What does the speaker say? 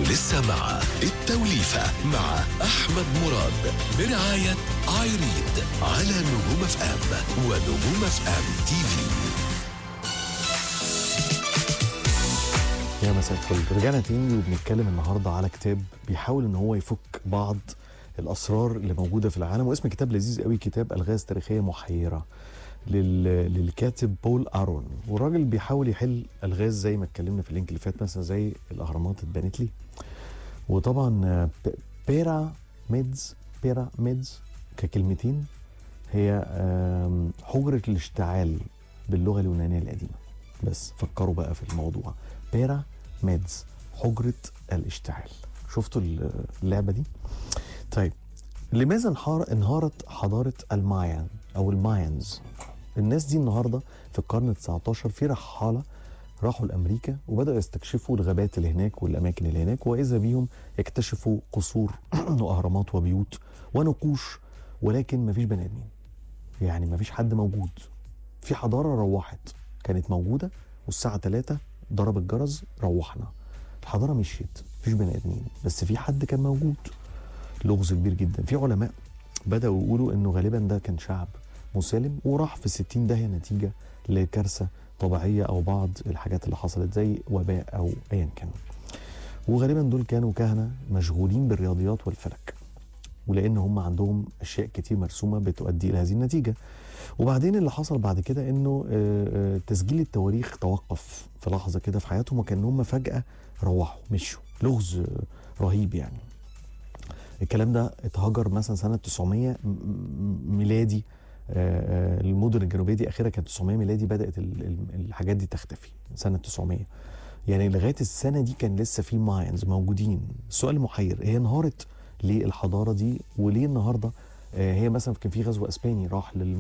ولسه مع التوليفة مع أحمد مراد برعاية ايريد على نجوم اف ام ونجوم اف ام تي في يا مساء الفل رجعنا تاني وبنتكلم النهارده على كتاب بيحاول ان هو يفك بعض الاسرار اللي موجوده في العالم واسم كتاب لذيذ قوي كتاب الغاز تاريخيه محيره لل... للكاتب بول ارون والراجل بيحاول يحل الغاز زي ما اتكلمنا في اللينك اللي فات مثلا زي الاهرامات اتبنت لي وطبعا آه، ب- بيرا ميدز بيرا ميدز ككلمتين هي آم، حجره الاشتعال باللغه اليونانيه القديمه بس فكروا بقى في الموضوع بيرا ميدز حجرة الاشتعال شفتوا اللعبة دي؟ طيب لماذا انهار انهارت حضارة المايان أو المايانز؟ الناس دي النهاردة في القرن ال 19 في رحالة راحوا لأمريكا وبدأوا يستكشفوا الغابات اللي هناك والأماكن اللي هناك وإذا بيهم اكتشفوا قصور وأهرامات وبيوت ونقوش ولكن مفيش بني آدمين يعني مفيش حد موجود في حضارة روحت كانت موجودة والساعة 3 ضرب الجرس روحنا الحضارة مشيت مفيش بني آدمين بس في حد كان موجود لغز كبير جدا في علماء بدأوا يقولوا إنه غالبا ده كان شعب مسالم وراح في 60 داهية نتيجة لكارثة طبيعية أو بعض الحاجات اللي حصلت زي وباء أو أيا كان وغالبا دول كانوا كهنة مشغولين بالرياضيات والفلك ولان هم عندهم اشياء كتير مرسومه بتؤدي الى هذه النتيجه وبعدين اللي حصل بعد كده انه آه، آه، تسجيل التواريخ توقف في لحظه كده في حياتهم وكان هم فجاه روحوا مشوا لغز آه، رهيب يعني الكلام ده اتهجر مثلا سنه 900 م- م- ميلادي آه، آه، المدن الجنوبيه دي اخرها كانت 900 ميلادي بدات ال- ال- الحاجات دي تختفي سنه 900 يعني لغايه السنه دي كان لسه في ماينز موجودين السؤال المحير هي انهارت ليه الحضاره دي وليه النهارده آه، هي مثلا كان في غزو اسباني راح لل